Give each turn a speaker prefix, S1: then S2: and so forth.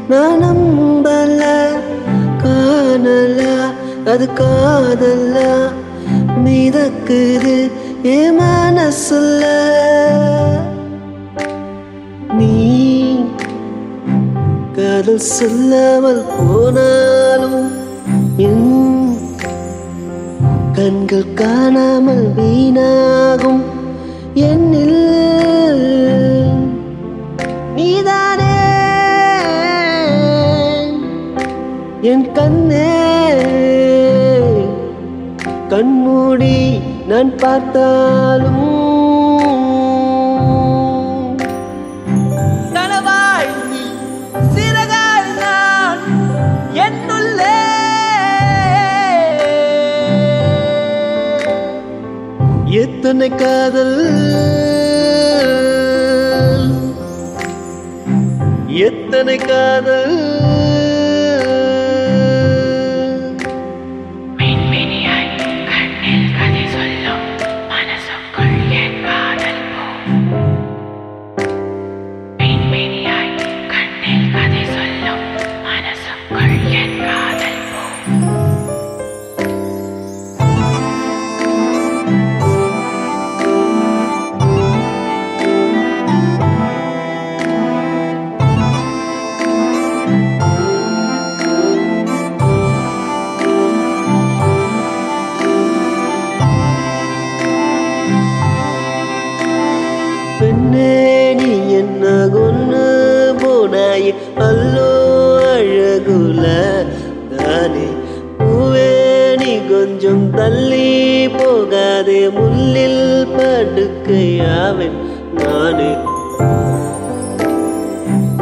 S1: நான் நம்பல காணல அது காதல்ல மிதக்குது என் மனசுல நீ காதல் சொல்லாமல் போனாலும் என் கண்கள் காணாமல் வீணாகும் என்னில் நீதானே என் கண்ணே கண்மூடி நான் பார்த்தாலும் கனவாய் நீ, சிறகாய் நான் என்னுள்ளே எத்தனை காதல் எத்தனை காதல்
S2: மின்மினியாய் கண்ணில் கதை சொல்லும் மனசுக்குள் என் காதல் பூ மின்மினியாய் கண்ணில் கதை சொல்லும் மனசுக்குள் என் காதல் பூ
S1: பெண்ணே நீ என்ன கொன்னு போனாய் அல்லோ அழகுல தானே பூவே நீ கொஞ்சம் தள்ளி போகாதே முள்ளில் படுக்கையாவேன் நானே